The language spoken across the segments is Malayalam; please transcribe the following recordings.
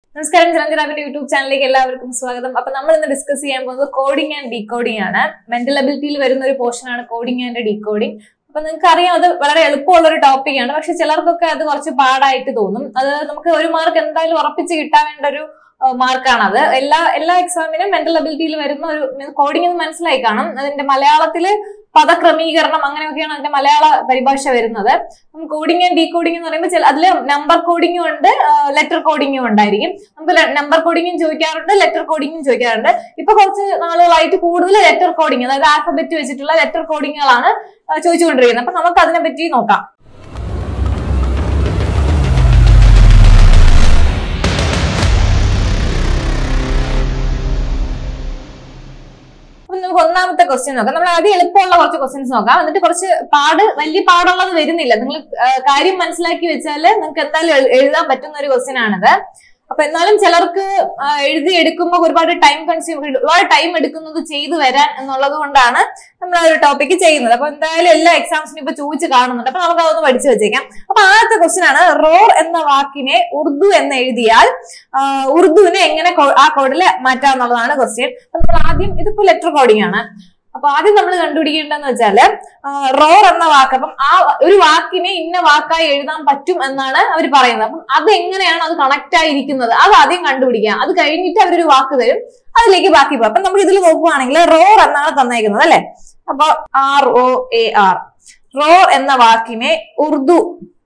നമസ്കാരം ചിലഞ്ചിറാബിന്റെ യൂട്യൂബ് ചാനലിലേക്ക് എല്ലാവർക്കും സ്വാഗതം അപ്പൊ നമ്മൾ ഇന്ന് ഡിസ്കസ് ചെയ്യാൻ പോകുന്നത് കോഡിംഗ് ആൻഡ് ഡീകോഡിംഗ് ആണ് മെന്റൽ അബിലിറ്റിയിൽ വരുന്ന ഒരു പോർഷൻ ആണ് കോഡിംഗ് ആൻഡ് ഡീകോഡിംഗ് അപ്പൊ നിങ്ങൾക്ക് അറിയാം അത് വളരെ എളുപ്പമുള്ള ഒരു ടോപ്പിക്കാണ് പക്ഷെ ചിലർക്കൊക്കെ അത് കുറച്ച് പാടായിട്ട് തോന്നും അത് നമുക്ക് ഒരു മാർക്ക് എന്തായാലും ഉറപ്പിച്ച് കിട്ടാൻ വേണ്ട ഒരു മാർക്കാണ് അത് എല്ലാ എല്ലാ എക്സാമിനും മെന്റൽ അബിലിറ്റിയിൽ വരുന്ന ഒരു കോഡിംഗ് എന്ന് മനസ്സിലായി കാണും അതിന്റെ മലയാളത്തില് പദക്രമീകരണം അങ്ങനെയൊക്കെയാണ് അതിന്റെ മലയാള പരിഭാഷ വരുന്നത് കോഡിംഗ് ആൻഡ് ഡീകോഡിംഗ് എന്ന് പറയുമ്പോൾ ചില അതിൽ നമ്പർ കോഡിംഗും ഉണ്ട് ലെറ്റർ കോഡിംഗും ഉണ്ടായിരിക്കും നമുക്ക് നമ്പർ കോഡിംഗും ചോദിക്കാറുണ്ട് ലെറ്റർ കോഡിംഗും ചോദിക്കാറുണ്ട് ഇപ്പൊ കുറച്ച് നാളുകളായിട്ട് കൂടുതൽ ലെറ്റർ കോഡിംഗ് അതായത് ആൽഫബറ്റ് വെച്ചിട്ടുള്ള ലെറ്റർ കോഡിങ്ങുകളാണ് ചോദിച്ചുകൊണ്ടിരിക്കുന്നത് അപ്പൊ നമുക്ക് അതിനെ പറ്റി നോക്കാം അപ്പൊ നമുക്ക് ഒന്നാമത്തെ ക്വസ്റ്റ്യൻ നോക്കാം നമ്മൾ ആദ്യം എളുപ്പമുള്ള കുറച്ച് ക്വസ്റ്റ്യൻസ് നോക്കാം എന്നിട്ട് കുറച്ച് പാട് വലിയ പാടുള്ളത് വരുന്നില്ല നിങ്ങൾ കാര്യം മനസ്സിലാക്കി വെച്ചാൽ നിങ്ങൾക്ക് എന്തായാലും എഴു- എഴുതാൻ പറ്റുന്ന ഒരു ക്വസ്റ്റ്യൻ ആണിത് അപ്പൊ എന്നാലും ചിലർക്ക് ആ, എഴുതി എടുക്കുമ്പോൾ ഒരുപാട് ടൈം കൺസ്യൂം ഒരുപാട് ടൈം എടുക്കുന്നത് ചെയ്തു വരാൻ എന്നുള്ളത് കൊണ്ടാണ് നമ്മൾ ആ ഒരു ടോപ്പിക്ക് ചെയ്യുന്നത് അപ്പൊ എന്തായാലും എല്ലാ എക്സാംസിനും ഇപ്പൊ ചോദിച്ച് കാണുന്നുണ്ട് അപ്പൊ നമുക്ക് അതൊന്ന് പഠിച്ചു വെച്ചേക്കാം അപ്പൊ ആദ്യത്തെ ക്വസ്റ്റ്യൻ ആണ് റോർ എന്ന വാക്കിനെ ഉറുദു എന്ന് എഴുതിയാൽ ആ, ഉറുദുവിനെ എങ്ങനെ കോ- ആ കോഡിൽ മാറ്റാം എന്നുള്ളതാണ് ക്വസ്റ്റ്യൻ അപ്പൊ നമ്മൾ ആദ്യം ഇതിപ്പോ ലെറ്റർ കോഡിംഗ് ആണ് അപ്പൊ ആദ്യം നമ്മൾ കണ്ടുപിടിക്കേണ്ടതെന്ന് വെച്ചാല് റോർ എന്ന വാക്ക് അപ്പം ആ ഒരു വാക്കിനെ ഇന്ന വാക്കായി എഴുതാൻ പറ്റും എന്നാണ് അവർ പറയുന്നത് അപ്പം അത് എങ്ങനെയാണ് അത് കണക്ട് ആയിരിക്കുന്നത് അത് ആദ്യം കണ്ടുപിടിക്കുക അത് കഴിഞ്ഞിട്ട് അവരൊരു വാക്ക് തരും അതിലേക്ക് ബാക്കി പോകും അപ്പൊ നമുക്ക് ഇതിൽ നോക്കുവാണെങ്കിൽ റോർ എന്നാണ് തന്നേക്കുന്നത് അല്ലെ അപ്പൊ R O A R roar എന്ന വാക്കിനെ ഉറുദു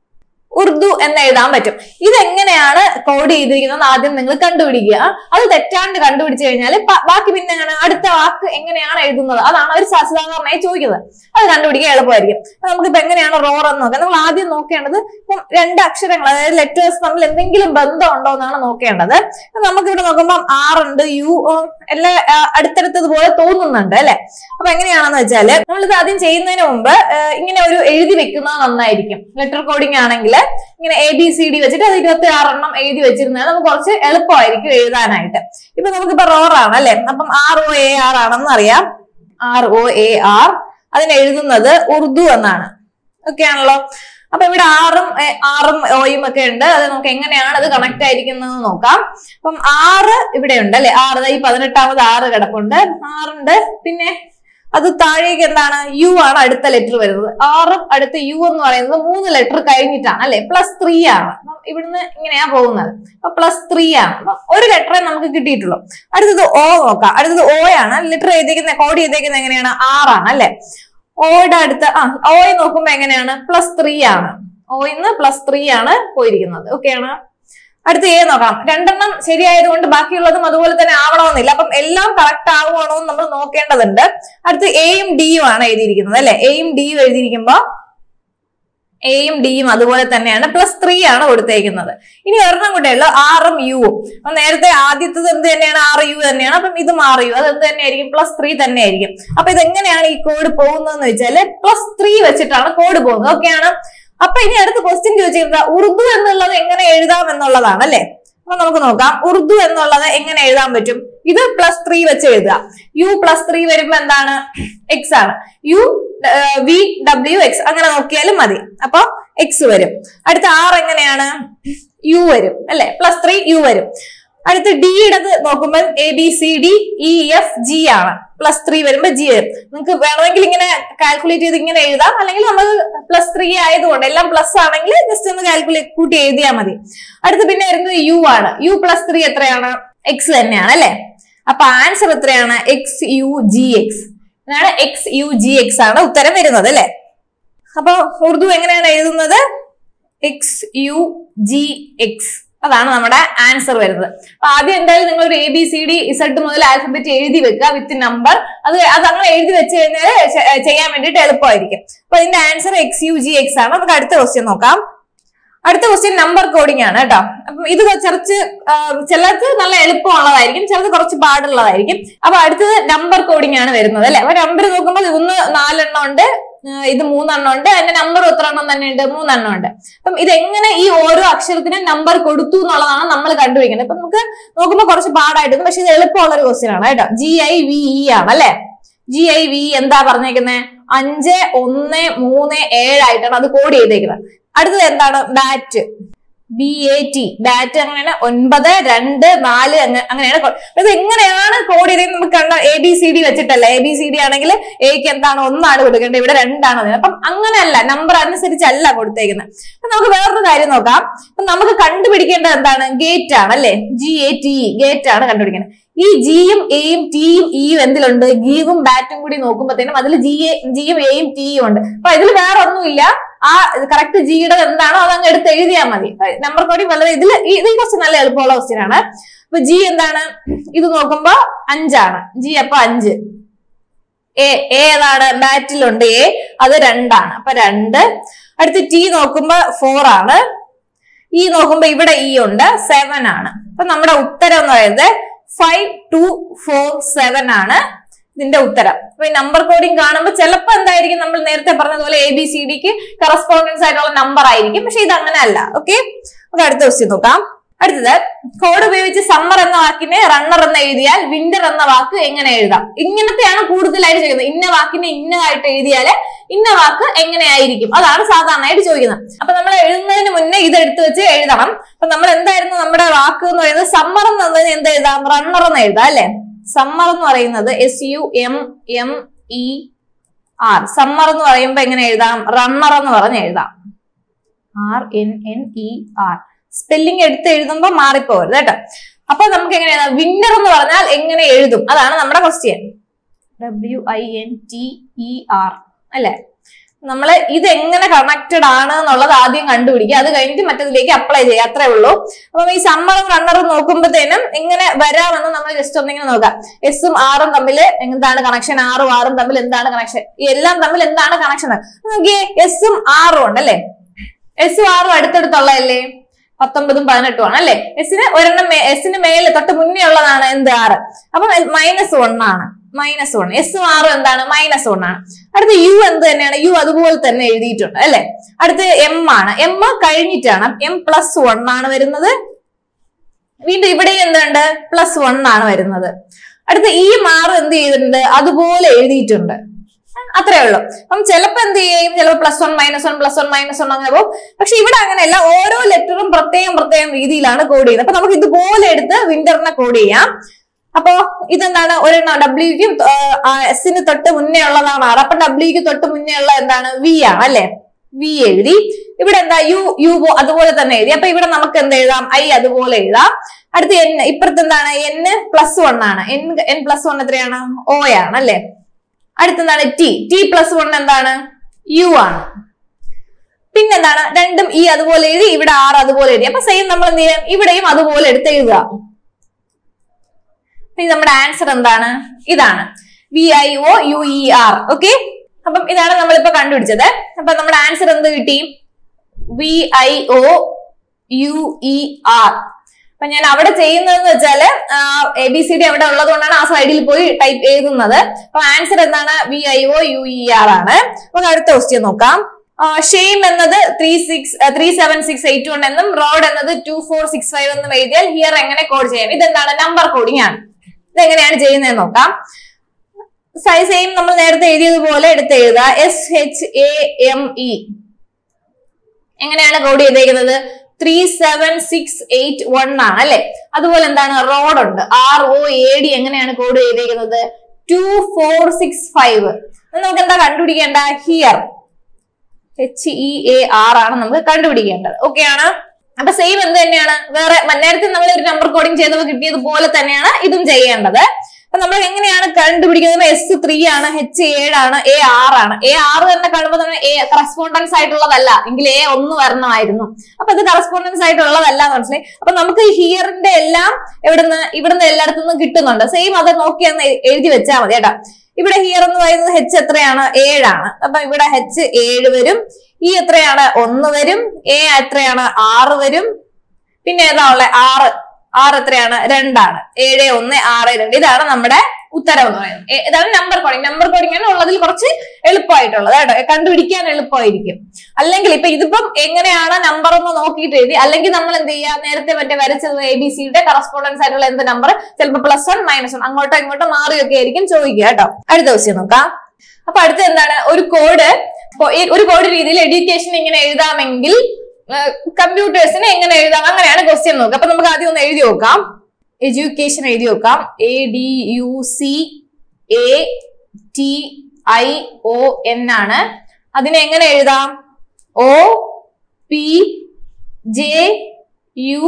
ഉറുദു എന്ന് എഴുതാൻ പറ്റും ഇതെങ്ങനെയാണ് കോഡ് ചെയ്തിരിക്കുന്നത് ആദ്യം നിങ്ങൾ കണ്ടുപിടിക്കുക അത് തെറ്റാണ്ട് കണ്ടുപിടിച്ചു കഴിഞ്ഞാൽ ബാക്കി പിന്നെ എങ്ങനെ അടുത്ത വാക്ക് എങ്ങനെയാണ് എഴുതുന്നത് അതാണ് അവർ സാധാരണയായി ചോദിക്കുന്നത് അത് കണ്ടുപിടിക്കാൻ എളുപ്പമായിരിക്കും അപ്പൊ നമുക്കിപ്പോ എങ്ങനെയാണ് റോർ എന്ന് നോക്കാം നമ്മൾ ആദ്യം നോക്കേണ്ടത് ഇപ്പം രണ്ട് അക്ഷരങ്ങൾ അതായത് ലെറ്റേഴ്സ് തമ്മിൽ എന്തെങ്കിലും ബന്ധം ഉണ്ടോ എന്നാണ് നോക്കേണ്ടത് ഇപ്പൊ നമുക്കിവിടെ നോക്കുമ്പോൾ ആർ ഉണ്ട് യു എല്ലാം ആ, അടുത്തടുത്തതുപോലെ തോന്നുന്നുണ്ട് അല്ലെ അപ്പൊ എങ്ങനെയാണെന്ന് വെച്ചാല് നമ്മളിത് ആദ്യം ചെയ്യുന്നതിന് മുമ്പ് ആ, ഇങ്ങനെ ഒരു എഴുതി വെക്കുന്നത് നന്നായിരിക്കും ലെറ്റർ കോഡിംഗ് ആണെങ്കിൽ ഇങ്ങനെ എ ബി സി ഡി വെച്ചിട്ട് അത് ഇരുപത്തി ആറെണ്ണം എഴുതി വെച്ചിരുന്നാൽ നമുക്ക് കുറച്ച് എളുപ്പമായിരിക്കും എഴുതാനായിട്ട് ഇപ്പൊ നമുക്കിപ്പോ റോർ ആണ് അല്ലെ അപ്പം ആർ ഒ എ ആർ ആണെന്ന് അറിയാം ആർ ഒ എ ആർ അതിന് എഴുതുന്നത് ഉറുദു എന്നാണ് ഓക്കെ ആണല്ലോ അപ്പൊ ഇവിടെ ആറും എ, ആറും ഓയും ഒക്കെ ഉണ്ട് അത് നമുക്ക് എങ്ങനെയാണ് അത് കണക്ട് ആയിരിക്കുന്നത് നോക്കാം അപ്പം ആറ് ഇവിടെ ഉണ്ട് അല്ലെ ആറ് ദാ ഈ പതിനെട്ടാമത് ആറ് കിടപ്പുണ്ട് ആറുണ്ട് പിന്നെ അത് താഴേക്ക് എന്താണ് യു ആണ് അടുത്ത ലെറ്റർ വരുന്നത് ആറും അടുത്ത യു എന്ന് പറയുന്നത് മൂന്ന് ലെറ്റർ കഴിഞ്ഞിട്ടാണ് അല്ലെ പ്ലസ് ത്രീ ആണ് അപ്പം ഇവിടുന്ന് ഇങ്ങനെയാ പോകുന്നത് അപ്പൊ പ്ലസ് ത്രീ ആണ് അപ്പൊ ഒരു ലെറ്ററേ നമുക്ക് കിട്ടിയിട്ടുള്ളൂ അടുത്തത് ഓ നോക്കാം അടുത്തത് ഓ ആണ് ലെറ്റർ ചെയ്തേക്കുന്ന കോഡ് ചെയ്തേക്കുന്നത് എങ്ങനെയാണ് ആറാണ് അല്ലെ ഓയുടെ അടുത്ത് ആ ഓയെ നോക്കുമ്പോ എങ്ങനെയാണ് പ്ലസ് ത്രീ ആണ് ഓയിന്ന് പ്ലസ് ത്രീ ആണ് പോയിരിക്കുന്നത് ഓക്കെ ആണ് അടുത്ത എ നോക്കാം രണ്ടെണ്ണം ശരിയായതുകൊണ്ട് ബാക്കിയുള്ളതും അതുപോലെ തന്നെ ആവണമെന്നില്ല അപ്പം എല്ലാം കറക്റ്റ് ആവുകയാണോ എന്ന് നമ്മൾ നോക്കേണ്ടതുണ്ട് അടുത്ത് എയും ഡിയും ആണ് എഴുതിയിരിക്കുന്നത് അല്ലെ എയും ഡിയും എഴുതിയിരിക്കുമ്പോ എയും ഡിയും അതുപോലെ തന്നെയാണ് പ്ലസ് ത്രീ ആണ് കൊടുത്തേക്കുന്നത് ഇനി ഒരെണ്ണം കൂടെ ഉള്ളു ആറും യുവും അപ്പൊ നേരത്തെ ആദ്യത്തത് എന്ത് തന്നെയാണ് ആറ് യു തന്നെയാണ് അപ്പം ഇതും ആറ് യു അത് എന്ത് തന്നെയായിരിക്കും പ്ലസ് ത്രീ തന്നെ ആയിരിക്കും അപ്പൊ ഇത് എങ്ങനെയാണ് ഈ കോഡ് പോകുന്നതെന്ന് വെച്ചാല് പ്ലസ് ത്രീ വെച്ചിട്ടാണ് കോഡ് പോകുന്നത് ഓക്കെയാണ് അപ്പൊ ഇനി അടുത്ത ക്വസ്റ്റ്യൻ ചോദിച്ചിരുന്നത് ഉറുദു എന്നുള്ളത് എങ്ങനെ എഴുതാം എന്നുള്ളതാണ് അല്ലെ അപ്പൊ നമുക്ക് നോക്കാം ഉറുദു എന്നുള്ളത് എങ്ങനെ എഴുതാൻ പറ്റും ഇത് പ്ലസ് ത്രീ വെച്ച് എഴുതുക യു പ്ലസ് ത്രീ വരുമ്പോ എന്താണ് എക്സ് ആണ് യു വി ഡബ്ല്യു എക്സ് അങ്ങനെ നോക്കിയാലും മതി അപ്പൊ എക്സ് വരും അടുത്ത ആർ എങ്ങനെയാണ് യു വരും അല്ലെ പ്ലസ് ത്രീ യു വരും അടുത്ത് ഡിയുടേത് നോക്കുമ്പോൾ A B C D E F G ആണ് പ്ലസ് ത്രീ വരുമ്പോ ജി വരും നിങ്ങൾക്ക് വേണമെങ്കിൽ ഇങ്ങനെ കാൽക്കുലേറ്റ് ചെയ്ത് ഇങ്ങനെ എഴുതാം അല്ലെങ്കിൽ നമ്മൾ പ്ലസ് ത്രീ ആയതുകൊണ്ട് എല്ലാം പ്ലസ് ആണെങ്കിൽ ജസ്റ്റ് ഒന്ന് കാൽക്കുലേറ്റ് കൂട്ടി എഴുതിയാൽ മതി അടുത്ത് പിന്നെ വരുന്നത് യു ആണ് യു പ്ലസ് ത്രീ എത്രയാണ് എക്സ് തന്നെയാണ് അല്ലെ അപ്പൊ ആൻസർ എത്രയാണ് എക്സ് യു ജി എക്സ് അതാണ് എക്സ് യു ജി എക്സ് ആണ് ഉത്തരം വരുന്നത് അല്ലെ അപ്പൊ ഉറുദു എങ്ങനെയാണ് എഴുതുന്നത് എക്സ് യു ജി എക്സ് അതാണ് നമ്മുടെ ആൻസർ വരുന്നത് അപ്പൊ ആദ്യം എന്തായാലും നിങ്ങൾ ഒരു A B C D Z മുതൽ ആൽഫബറ്റ് എഴുതി വെക്കുക വിത്ത് നമ്പർ അത് അത് അങ്ങനെ എഴുതി വെച്ച് കഴിഞ്ഞാൽ ചെയ്യാൻ വേണ്ടിയിട്ട് എളുപ്പമായിരിക്കും അപ്പൊ ഇതിന്റെ answer X U G X ആണ് നമുക്ക് അടുത്ത ക്വസ്റ്റ്യൻ നോക്കാം അടുത്ത ക്വസ്റ്റ്യൻ നമ്പർ കോഡിംഗ് ആണ് കേട്ടോ അപ്പം ഇത് കുറച്ച് ആ, ചിലർക്ക് നല്ല എളുപ്പമുള്ളതായിരിക്കും ചിലത് കുറച്ച് പാടുള്ളതായിരിക്കും അപ്പൊ അടുത്തത് നമ്പർ കോഡിംഗ് ആണ് വരുന്നത് അല്ലെ അപ്പൊ നമ്പർ നോക്കുമ്പോൾ ഒന്ന് നാലെണ്ണം ഉണ്ട് ആ, ഇത് മൂന്നെണ്ണം ഉണ്ട് അതിന്റെ നമ്പർ എത്ര എണ്ണം തന്നെ ഉണ്ട് മൂന്നെണ്ണം ഉണ്ട് അപ്പം ഇത് എങ്ങനെ ഈ ഓരോ അക്ഷരത്തിനും നമ്പർ കൊടുത്തു എന്നുള്ളതാണ് നമ്മൾ കണ്ടുപിടിക്കുന്നത് അപ്പൊ നമുക്ക് നോക്കുമ്പോൾ കുറച്ച് പാടായിട്ട് പക്ഷെ ഇത് എളുപ്പമുള്ള ഒരു ക്വസ്റ്റ്യൻ ആണ് കേട്ടോ ജി ഐ വി ഇ ആണ് അല്ലെ ജി ഐ വി എന്താ പറഞ്ഞേക്കുന്നത് അഞ്ച് ഒന്ന് മൂന്ന് ഏഴായിട്ടാണ് അത് കോഡ് ചെയ്തേക്കുന്നത് അടുത്തത് എന്താണ് bat B A T bat അങ്ങനെയാണ് ഒൻപത് രണ്ട് നാല് അങ്ങ- അങ്ങനെയാണ് code. അപ്പൊ ഇത് എങ്ങനെയാണ് കോഡ് ചെയ്തത് നമുക്ക് കണ്ട എ ബി സി ഡി വെച്ചിട്ടല്ല എ ബി സി ഡി ആണെങ്കിൽ എക്ക് എന്താണ് ഒന്നാണ് കൊടുക്കേണ്ടത് ഇവിടെ രണ്ടാണ് അതിന് അപ്പം അങ്ങനെയല്ല നമ്പർ അനുസരിച്ചല്ല കൊടുത്തേക്കുന്നത് അപ്പൊ നമുക്ക് വേറൊരു കാര്യം നോക്കാം അപ്പൊ നമുക്ക് കണ്ടുപിടിക്കേണ്ടത് എന്താണ് ഗേറ്റ് ആണ് അല്ലെ ജി എ ടി ഗേറ്റ് ആണ് കണ്ടുപിടിക്കേണ്ടത് ഈ ജിയും എയും ടിയും ഇയും എന്തിലുണ്ട് ഗീവും ബാറ്റും കൂടി നോക്കുമ്പോഴത്തേനും അതിൽ ജി എ ജിയും എയും ടിയും ഉണ്ട് അപ്പൊ ഇതിൽ വേറെ ഒന്നുമില്ല ആ കറക്റ്റ് ജിയുടെ എന്താണോ അത് അങ്ങ് എടുത്ത് എഴുതിയാൽ മതി നമ്പർ കോഡിങ് വളരെ ഇതിൽ ഇത് കുറച്ച് നല്ല എളുപ്പമുള്ള ക്വസ്റ്റ്യൻ ആണ് അപ്പൊ ജി എന്താണ് ഇത് നോക്കുമ്പോ അഞ്ചാണ് ജി അപ്പൊ അഞ്ച് എ എ ഏതാണ് ബാറ്റിലുണ്ട് എ അത് രണ്ടാണ് അപ്പൊ രണ്ട് അടുത്ത് ടി നോക്കുമ്പോ ഫോർ ആണ് ഇ നോക്കുമ്പോ ഇവിടെ ഇ ഉണ്ട് സെവൻ ആണ് അപ്പൊ നമ്മുടെ ഉത്തരം എന്ന് പറയുന്നത് ഫൈവ് ടു ഫോർ സെവൻ ആണ് ഇതിന്റെ ഉത്തരം അപ്പൊ ഈ നമ്പർ കോഡിങ് കാണുമ്പോൾ ചിലപ്പോ എന്തായിരിക്കും നമ്മൾ നേരത്തെ പറഞ്ഞതുപോലെ എ ബി സി ഡിക്ക് കറസ്പോണ്ടൻസ് ആയിട്ടുള്ള നമ്പർ ആയിരിക്കും പക്ഷെ ഇത് അങ്ങനെ അല്ല ഓക്കെ നമുക്ക് അടുത്ത ക്വസ്റ്റ്യൻ നോക്കാം അടുത്തത് കോഡ് ഉപയോഗിച്ച് സമ്മർ എന്ന വാക്കിനെ റണ്ണർ എന്ന് എഴുതിയാൽ വിന്റർ എന്ന വാക്ക് എങ്ങനെ എഴുതാം ഇങ്ങനത്തെയാണ് കൂടുതലായിട്ട് ചോദിക്കുന്നത് ഇന്ന വാക്കിനെ ഇന്നതായിട്ട് എഴുതിയാല് ഇന്ന വാക്ക് എങ്ങനെയായിരിക്കും അതാണ് സാധാരണയായിട്ട് ചോദിക്കുന്നത് അപ്പൊ നമ്മൾ എഴുതുന്നതിന് മുന്നേ ഇത് എടുത്തു വെച്ച് എഴുതണം അപ്പൊ നമ്മൾ എന്തായിരുന്നു നമ്മുടെ വാക്ക് എന്ന് പറയുന്നത് സമ്മർ എന്നതിന് എന്ത് എഴുതാം റണ്ണർ എന്ന് എഴുതാം അല്ലെ സമ്മർ എന്ന് പറയുന്നത് S U M M E R summer എന്ന് പറയുമ്പോ എങ്ങനെ എഴുതാം റണ്ണർ എന്ന് പറഞ്ഞ് എഴുതാം R N N E R spelling എടുത്ത് എഴുതുമ്പോ മാറിപ്പോകരുത് കേട്ടോ അപ്പൊ നമുക്ക് എങ്ങനെ എഴുതാം വിന്റർ എന്ന് പറഞ്ഞാൽ എങ്ങനെ എഴുതും അതാണ് നമ്മുടെ question W I N T E R അല്ലെ നമ്മൾ ഇത് എങ്ങനെ കണക്റ്റഡ് ആണ് എന്നുള്ളത് ആദ്യം കണ്ടുപിടിക്കുക അത് കഴിഞ്ഞിട്ട് മറ്റതിലേക്ക് അപ്ലൈ ചെയ്യുക അത്രേ ഉള്ളൂ അപ്പം ഈ സമ്മറും റണ്ണറും നോക്കുമ്പോഴത്തേനും എങ്ങനെ വരാമെന്ന് നമ്മൾ ജസ്റ്റ് ഒന്നിങ്ങനെ നോക്കാം എസും ആറും തമ്മിൽ എന്താണ് കണക്ഷൻ ആറും ആറും തമ്മിൽ എന്താണ് കണക്ഷൻ ഈ എല്ലാം തമ്മിൽ എന്താണ് കണക്ഷൻ നോക്കിയേ എസും ആറും ഉണ്ട് അല്ലെ എസും ആറും അടുത്തടുത്തുള്ളതല്ലേ പത്തൊമ്പതും പതിനെട്ടും ആണ് അല്ലെ എസിന് ഒരെണ്ണം മേ- എസിന് മേലെ തൊട്ട് മുന്നേ ഉള്ളതാണ് എന്ത് ആറ് അപ്പൊ മൈനസ് വൺ ആണ് മൈനസ് വൺ എസും ആറും എന്താണ് മൈനസ് വൺ ആണ് അടുത്ത യു എന്ത് തന്നെയാണ് യു അതുപോലെ തന്നെ എഴുതിയിട്ടുണ്ട് അല്ലെ അടുത്ത് എം ആണ് എം കഴിഞ്ഞിട്ടാണ് എം പ്ലസ് വൺ ആണ് വരുന്നത് വീണ്ടും ഇവിടെ എന്തുണ്ട് പ്ലസ് വൺ ആണ് വരുന്നത് അടുത്ത ഈ മാറും എന്ത് ചെയ്തിട്ടുണ്ട് അതുപോലെ എഴുതിയിട്ടുണ്ട് അത്രേ ഉള്ളൂ അപ്പം ചിലപ്പോ എന്ത് ചെയ്യും ചിലപ്പോൾ plus one minus one plus one minus one അങ്ങനെ പോകും പക്ഷെ ഇവിടെ അങ്ങനെയല്ല ഓരോ ലെറ്ററും പ്രത്യേകം പ്രത്യേകം രീതിയിലാണ് കോഡ് ചെയ്യുന്നത് അപ്പൊ നമുക്ക് ഇതുപോലെ എടുത്ത് വിന്ററിനെ കോഡ് ചെയ്യാം അപ്പോ ഇതെന്താണ് ഒരെണ്ണം ഡബ്ല്യൂക്ക് എസിന് തൊട്ട് മുന്നേ ഉള്ളതാണ് ആറ് അപ്പൊ ഡബ്ല്യൂക്ക് തൊട്ട് മുന്നേ ഉള്ള എന്താണ് വി ആണ് അല്ലെ വി എഴുതി ഇവിടെ എന്താ യു യു അതുപോലെ തന്നെ എഴുതി അപ്പൊ ഇവിടെ നമുക്ക് എന്ത് എഴുതാം ഐ അതുപോലെ എഴുതാം അടുത്ത് എൻ ഇപ്പുറത്ത് എന്താണ് എൻ പ്ലസ് വൺ ആണ് എൻ എൻ പ്ലസ് വൺ എത്രയാണ് ഓ ആണ് അല്ലെ അടുത്തെന്താണ് ടി ടി പ്ലസ് വൺ എന്താണ് യു ആണ് പിന്നെന്താണ് രണ്ടും ഈ അതുപോലെ എഴുതി ഇവിടെ ആറ് അതുപോലെ എഴുതി അപ്പൊ സെയിം നമ്മൾ എന്ത് ചെയ്യാം ഇവിടെയും അതുപോലെ എടുത്ത് എഴുതുക അപ്പൊ ഇത് നമ്മുടെ ആൻസർ എന്താണ് ഇതാണ് V I O U E R okay അപ്പം ഇതാണ് നമ്മളിപ്പോ കണ്ടുപിടിച്ചത് അപ്പൊ നമ്മുടെ ആൻസർ എന്ത് കിട്ടി V I O U E R അപ്പൊ ഞാൻ അവിടെ ചെയ്യുന്നതെന്ന് വെച്ചാല് എ ബി സി ഡി അവിടെ ഉള്ളത് കൊണ്ടാണ് ആ സൈഡിൽ പോയി ടൈപ്പ് എഴുതുന്നത് അപ്പൊ ആൻസർ എന്താണ് V I O U E R ആണ് അപ്പൊ അടുത്ത ക്വസ്റ്റ്യൻ നോക്കാം ഷെയിം എന്നത് three six three seven six eight one എന്നും റോഡ് എന്നത് ടു ഫോർ സിക്സ് ഫൈവ് എന്നും എഴുതിയാൽ ഹിയർ എങ്ങനെ കോഡ് ചെയ്യാം ഇതെന്താണ് നമ്പർ കോഡിംഗ് ആണ് ഇതെങ്ങനെയാണ് ചെയ്യുന്നത് നോക്കാം സെയിം നമ്മൾ നേരത്തെ എഴുതിയതുപോലെ എടുത്ത് എഴുതുക S H A M E എങ്ങനെയാണ് കോഡ് ചെയ്തേക്കുന്നത് three seven six eight one ആണ് അല്ലെ അതുപോലെ എന്താണ് റോഡ് ഉണ്ട് ആർ ഒ എ ഡി എങ്ങനെയാണ് കോഡ് ചെയ്തേക്കുന്നത് ടു ഫോർ സിക്സ് ഫൈവ് നമുക്ക് എന്താ കണ്ടുപിടിക്കേണ്ട here H E A R ആണ് നമുക്ക് കണ്ടുപിടിക്കേണ്ടത് ഓക്കെ ആണ് അപ്പൊ സെയിം എന്ത് തന്നെയാണ് വേറെ നേരത്തെ നമ്മൾ ഒരു നമ്പർ കോഡിംഗ് ചെയ്തപ്പോൾ കിട്ടിയതുപോലെ തന്നെയാണ് ഇതും ചെയ്യേണ്ടത് അപ്പൊ നമ്മൾ എങ്ങനെയാണ് കണ്ടുപിടിക്കുന്നത് എസ് ത്രീ ആണ് എച്ച് ഏഴാണ് എ ആറാണ് എ ആറ് തന്നെ കാണുമ്പോൾ തന്നെ എ കറസ്പോണ്ടൻസ് ആയിട്ടുള്ളതല്ല എങ്കിൽ എ ഒന്ന് വരണമായിരുന്നു അപ്പൊ ഇത് കറസ്പോണ്ടൻസ് ആയിട്ടുള്ളതല്ല എന്ന് മനസ്സിലായി അപ്പൊ നമുക്ക് ഹിയറിന്റെ എല്ലാം ഇവിടുന്ന് ഇവിടുന്ന് എല്ലായിടത്തുനിന്നും കിട്ടുന്നുണ്ട് സെയിം അത് നോക്കി ഒന്ന് എ- എഴുതി വെച്ചാൽ മതി കേട്ടോ ഇവിടെ ഹിയർ എന്ന് പറയുന്നത് ഹെച്ച് എത്രയാണ് ഏഴാണ് അപ്പൊ ഇവിടെ ഹെച്ച് ഏഴ് വരും ഈ എത്രയാണ് ഒന്ന് വരും എ എത്രയാണ് ആറ് വരും പിന്നെ ഏതാ ഉള്ളത് ആറ് ആറ് എത്രയാണ് രണ്ടാണ് ഏഴ് ഒന്ന് ആറ് രണ്ട് ഇതാണ് നമ്മുടെ ഉത്തരം എന്ന് പറയുന്നത് ഏ- ഇതാണ് നമ്പർ കോഡിംഗ് നമ്പർ കോഡിംഗ് ആണ് ഉള്ളതിൽ കുറച്ച് എളുപ്പമായിട്ടുള്ളത് കേട്ടോ കണ്ടുപിടിക്കാൻ എളുപ്പമായിരിക്കും അല്ലെങ്കിൽ ഇപ്പൊ ഇതിപ്പം എങ്ങനെയാണ് നമ്പർ എന്ന് നോക്കിയിട്ട് എഴുതി അല്ലെങ്കിൽ നമ്മൾ എന്ത് ചെയ്യുക നേരത്തെ മറ്റേ വരച്ചത് എ ബി സിയുടെ കറസ്പോണ്ടൻസ് ആയിട്ടുള്ള എന്ത് നമ്പർ ചിലപ്പോൾ പ്ലസ് വൺ മൈനസ് വൺ അങ്ങോട്ടോ ഇങ്ങോട്ടോ മാറിയൊക്കെ ആയിരിക്കും ചോദിക്കുക കേട്ടോ അടുത്ത ക്വസ്റ്റ്യൻ നോക്കാം അപ്പൊ അടുത്ത എന്താണ് ഒരു കോഡ് ഒരു കോഡ് രീതിയിൽ എഡ്യൂക്കേഷൻ ഇങ്ങനെ എഴുതാമെങ്കിൽ കമ്പ്യൂട്ടേഴ്സിനെ എങ്ങനെ എഴുതാം അങ്ങനെയാണ് ക്വസ്റ്റ്യൻ നോക്കുക അപ്പൊ നമുക്ക് ആദ്യം ഒന്ന് എഴുതി നോക്കാം എഡ്യൂക്കേഷൻ എഴുതി നോക്കാം A D U C A T I O N ആണ് അതിനെ എങ്ങനെ എഴുതാം O P J U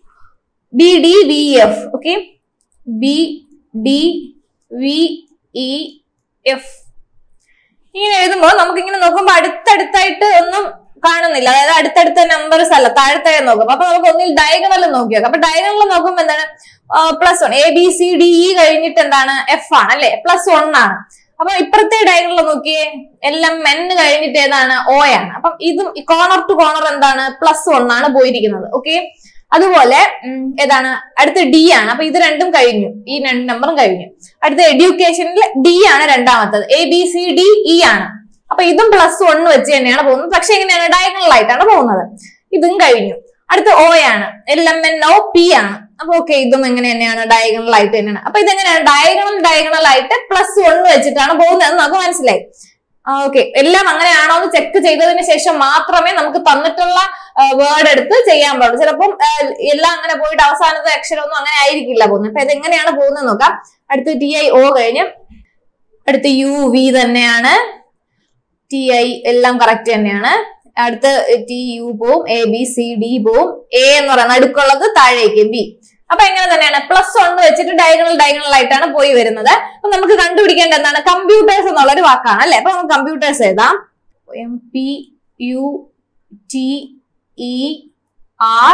B D V F okay B D V E F ഇങ്ങനെ എഴുതുമ്പോൾ നമുക്ക് ഇങ്ങനെ നോക്കുമ്പോൾ അടുത്തടുത്തായിട്ട് ഒന്നും കാണുന്നില്ല അതായത് അടുത്തടുത്ത നമ്പേഴ്സ് അല്ല താഴത്തെ നോക്കും അപ്പൊ നമുക്ക് ഒന്നിൽ ഡയഗണൽ നോക്കി നോക്കാം അപ്പൊ ഡയഗണൽ നോക്കുമ്പോൾ എന്താണ് plus one A B C D E കഴിഞ്ഞിട്ട് എന്താണ് എഫ് ആണ് അല്ലെ പ്ലസ് വൺ ആണ് അപ്പൊ ഇപ്പുറത്തെ ഡയഗണൽ നോക്കിയേ എല്ലാം എൻ കഴിഞ്ഞിട്ട് ഏതാണ് ഒ ആണ് അപ്പം ഇതും കോർണർ ടു കോർണർ എന്താണ് പ്ലസ് വൺ ആണ് പോയിരിക്കുന്നത് ഓക്കെ അതുപോലെ ഉം, ഏതാണ് അടുത്ത ഡി ആണ് അപ്പൊ ഇത് രണ്ടും കഴിഞ്ഞു ഈ രണ്ട് നമ്പറും കഴിഞ്ഞു അടുത്ത എഡ്യൂക്കേഷനിൽ ഡി ആണ് രണ്ടാമത്തത് A B C D E ആണ് അപ്പൊ ഇതും പ്ലസ് വൺ വെച്ച് തന്നെയാണ് പോകുന്നത് പക്ഷെ എങ്ങനെയാണ് ഡയഗണൽ ആയിട്ടാണ് പോകുന്നത് ഇതും കഴിഞ്ഞു അടുത്ത ഒ ആണ് L M N O P ആണ് അപ്പൊ ഓക്കെ ഇതും എങ്ങനെ തന്നെയാണ് ഡയഗണൽ ആയിട്ട് തന്നെയാണ് അപ്പൊ ഇതെങ്ങനെയാണ് ഡയഗണൽ ഡയഗണൽ ആയിട്ട് പ്ലസ് വൺ വെച്ചിട്ടാണ് പോകുന്നത് നമുക്ക് മനസ്സിലായി ഓക്കെ എല്ലാം അങ്ങനെയാണോ എന്ന് ചെക്ക് ചെയ്തതിന് ശേഷം മാത്രമേ നമുക്ക് തന്നിട്ടുള്ള വേർഡ് എടുത്ത് ചെയ്യാൻ പാടുള്ളൂ ചിലപ്പം ആ, എല്ലാം അങ്ങനെ പോയിട്ട് അവസാനത്തെ അക്ഷരമൊന്നും അങ്ങനെ ആയിരിക്കില്ല പോകുന്നത് അപ്പൊ ഇത് എങ്ങനെയാണ് പോകുന്നത് നോക്കാം അടുത്ത് ടി ഐ ഒ കഴിഞ്ഞ് അടുത്ത് യു വി തന്നെയാണ് ടി ഐ എല്ലാം കറക്റ്റ് തന്നെയാണ് അടുത്ത് ടി യു പോവും എ ബി സി ഡി പോവും എ എന്ന് പറയുന്നത് അടുക്കുള്ളത് താഴേക്ക് ബി അപ്പൊ എങ്ങനെ തന്നെയാണ് പ്ലസ് ഒന്ന് വെച്ചിട്ട് ഡയഗണൽ ഡയഗണൽ ആയിട്ടാണ് പോയി വരുന്നത് അപ്പൊ നമുക്ക് കണ്ടുപിടിക്കേണ്ട എന്താണ് കമ്പ്യൂട്ടേഴ്സ് എന്നുള്ള ഒരു വാക്കാണ് അല്ലെ അപ്പൊ നമുക്ക് കമ്പ്യൂട്ടേഴ്സ് എഴുതാം M P U T E R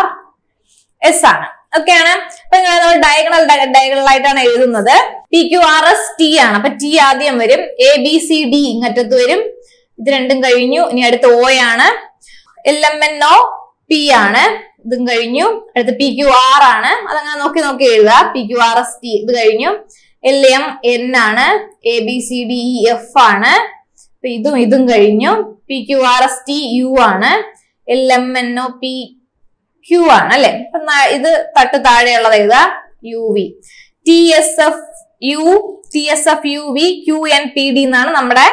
S ആണ് ഓക്കെ ആണ് അപ്പൊ ഇങ്ങനെ നമ്മൾ ഡയഗണൽ ഡയഗണൽ ആയിട്ടാണ് എഴുതുന്നത് P Q R S T ആണ് അപ്പൊ ടി ആദ്യം വരും എ ബി സി ഡി ഇങ്ങറ്റത്ത് വരും ഇത് രണ്ടും കഴിഞ്ഞു ഇനി അടുത്ത ഒ ആണ് L M N O P ആണ് ഇതും കഴിഞ്ഞു അടുത്ത പി ക്യു ആർ ആണ് അതങ്ങനെ നോക്കി നോക്കി എഴുതുക P Q R S T ഇത് കഴിഞ്ഞു എൽ എം എൻ ആണ് A B C D E F ആണ് അപ്പൊ ഇതും ഇതും കഴിഞ്ഞു P Q R S T U ആണ് L M N O P Q ആണ് അല്ലെ അപ്പൊ ന- ഇത് തട്ട് താഴെയുള്ളത് എഴുതുക U V T S F U T S F U V Q N P D എന്നാണ് നമ്മുടെ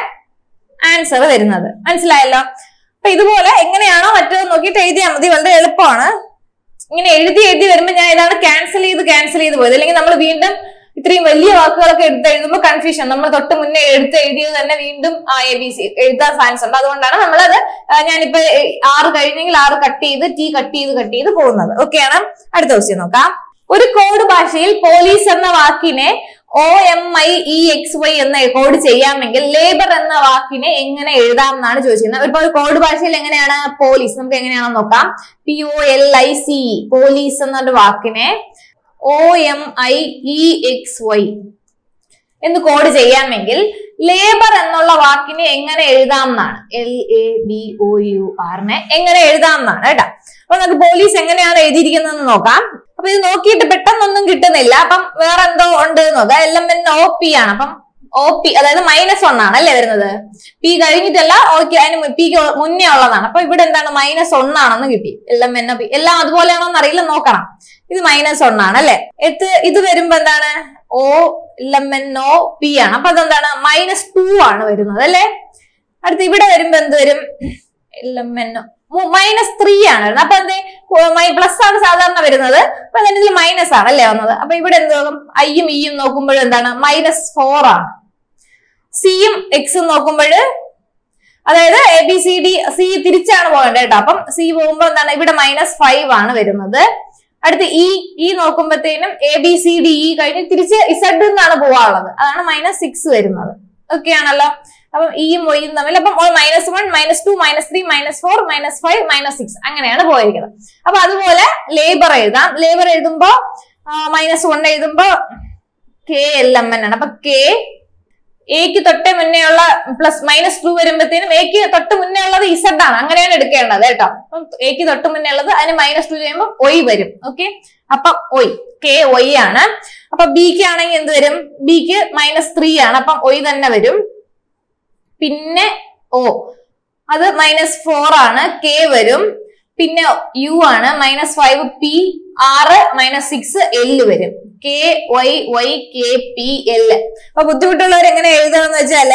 ആൻസർ വരുന്നത് മനസ്സിലായല്ലോ അപ്പൊ ഇതുപോലെ എങ്ങനെയാണോ മറ്റേത് നോക്കിയിട്ട് എഴുതിയാൽ മതി വളരെ എളുപ്പമാണ് ഇങ്ങനെ എഴുതി എഴുതി വരുമ്പോൾ ഞാൻ ഇതാണ് ക്യാൻസൽ ചെയ്ത് ക്യാൻസൽ ചെയ്ത് പോയത് അല്ലെങ്കിൽ നമ്മൾ വീണ്ടും ഇത്രയും വലിയ വാക്കുകളൊക്കെ എടുത്ത് എഴുതുമ്പോൾ കൺഫ്യൂഷൻ നമ്മൾ തൊട്ട് മുന്നേ എടുത്ത് എഴുതിയത് തന്നെ വീണ്ടും എ ബി സി എഴുതാൻ ചാൻസ് ഉണ്ട് അതുകൊണ്ടാണ് നമ്മളത് ആ, ഞാനിപ്പോ ഏ, ആറ് കഴിഞ്ഞെങ്കിൽ ആറ് കട്ട് ചെയ്ത് ടി കട്ട് ചെയ്ത് കട്ട് ചെയ്ത് പോകുന്നത് ഓക്കെയാണ് അടുത്ത ക്വസ്റ്റ്യൻ നോക്കാം ഒരു കോഡ് ഭാഷയിൽ പോലീസ് എന്ന വാക്കിനെ O M I E X Y എന്ന കോഡ് ചെയ്യാമെങ്കിൽ ലേബർ എന്ന വാക്കിനെ എങ്ങനെ എഴുതാം എന്നാണ് ചോദിച്ചിരുന്നത് ഇപ്പൊ ഒരു കോഡ് ഭാഷയിൽ എങ്ങനെയാണ് പോലീസ് നമുക്ക് എങ്ങനെയാണെന്ന് നോക്കാം P O L I C police എന്നൊരു വാക്കിനെ O M I E X Y എന്ന് കോഡ് ചെയ്യാമെങ്കിൽ ലേബർ എന്നുള്ള വാക്കിനെ എങ്ങനെ എഴുതാം എന്നാണ് L A B O U ആറിനെ എങ്ങനെ എഴുതാം എന്നാണ് കേട്ടോ അപ്പൊ നമുക്ക് പോലീസ് എങ്ങനെയാണ് എഴുതിയിരിക്കുന്നതെന്ന് നോക്കാം അപ്പൊ ഇത് നോക്കിയിട്ട് പെട്ടെന്നൊന്നും കിട്ടുന്നില്ല അപ്പം വേറെ എന്തോ ഉണ്ട് എന്ന് നോക്കാം L M N O P ആണ് അപ്പം ഒ പി അതായത് മൈനസ് വൺ ആണ് അല്ലേ വരുന്നത് പി കഴിഞ്ഞിട്ടല്ല ഓക്കെ അതിന് പിക്ക് മുന്നേ ഉള്ളതാണ് അപ്പൊ ഇവിടെ എന്താണ് മൈനസ് ഒന്നാണെന്ന് കിട്ടി L M N O P എല്ലാം അതുപോലെയാണോ എന്ന് അറിയില്ല നോക്കണം ഇത് മൈനസ് ഒന്നാണ് അല്ലെ എത്ത് ഇത് വരുമ്പോ എന്താണ് O L M N O P ആണ് അപ്പൊ അതെന്താണ് മൈനസ് ടു ആണ് വരുന്നത് അല്ലെ അടുത്ത് ഇവിടെ വരുമ്പോ എന്ത് വരും L M N minus three ആണ് വരുന്നത് അപ്പൊ എന്തേ പ്ലസ് ആണ് സാധാരണ വരുന്നത് അപ്പൊ അതിന് ഇതിൽ മൈനസ് ആണ് അല്ലേ വന്നത് അപ്പൊ ഇവിടെ എന്ത് നോക്കും ഐയും ഇയും നോക്കുമ്പോഴും എന്താണ് മൈനസ് ഫോർ ആണ് സിയും എക്സും നോക്കുമ്പോൾ അതായത് A B C D C തിരിച്ചാണ് പോകേണ്ടത് കേട്ടോ അപ്പം സി പോകുമ്പോൾ എന്താണ് ഇവിടെ മൈനസ് ഫൈവ് ആണ് വരുന്നത് അടുത്ത് ഇ ഇ നോക്കുമ്പോഴത്തേനും A B C D E കഴിഞ്ഞ് തിരിച്ച് ഇസഡ് എന്നാണ് പോവാനുള്ളത് അതാണ് മൈനസ് സിക്സ് വരുന്നത് ഓക്കെ ആണല്ലോ അപ്പം ഇയും ഒയും തമ്മിൽ അപ്പം minus one minus two minus three minus four minus five minus six അങ്ങനെയാണ് പോയിരിക്കുന്നത് അപ്പൊ അതുപോലെ ലേബർ എഴുതാം ലേബർ എഴുതുമ്പോ മൈനസ് വൺ എഴുതുമ്പോ കെ എൽ എം എൻ ആണ് അപ്പൊ കെ എക്ക് തൊട്ടേ മുന്നേ ഉള്ള പ്ലസ് മൈനസ് ടു വരുമ്പോഴത്തേനും എക്ക് തൊട്ട് മുന്നേ ഉള്ളത് ഇസഡ് ആണ് അങ്ങനെയാണ് എടുക്കേണ്ടത് കേട്ടോ അപ്പം എക്ക് തൊട്ട് മുന്നേ ഉള്ളത് അതിന് മൈനസ് ടു ചെയ്യുമ്പോൾ ഒയ് വരും ഓക്കെ അപ്പൊ ഒയ് കെ ഒയ് ആണ് അപ്പൊ ബിക്ക് ആണെങ്കിൽ എന്ത് വരും ബിക്ക് മൈനസ് ത്രീ ആണ് അപ്പം ഒയ് തന്നെ വരും പിന്നെ ഓ അത് മൈനസ് ഫോർ ആണ് കെ വരും പിന്നെ യു ആണ് മൈനസ് ഫൈവ് പി ആറ് മൈനസ് സിക്സ് എല് വരും K Y Y K P L അപ്പൊ ബുദ്ധിമുട്ടുള്ളവർ എങ്ങനെ എഴുതണമെന്ന് വെച്ചാല്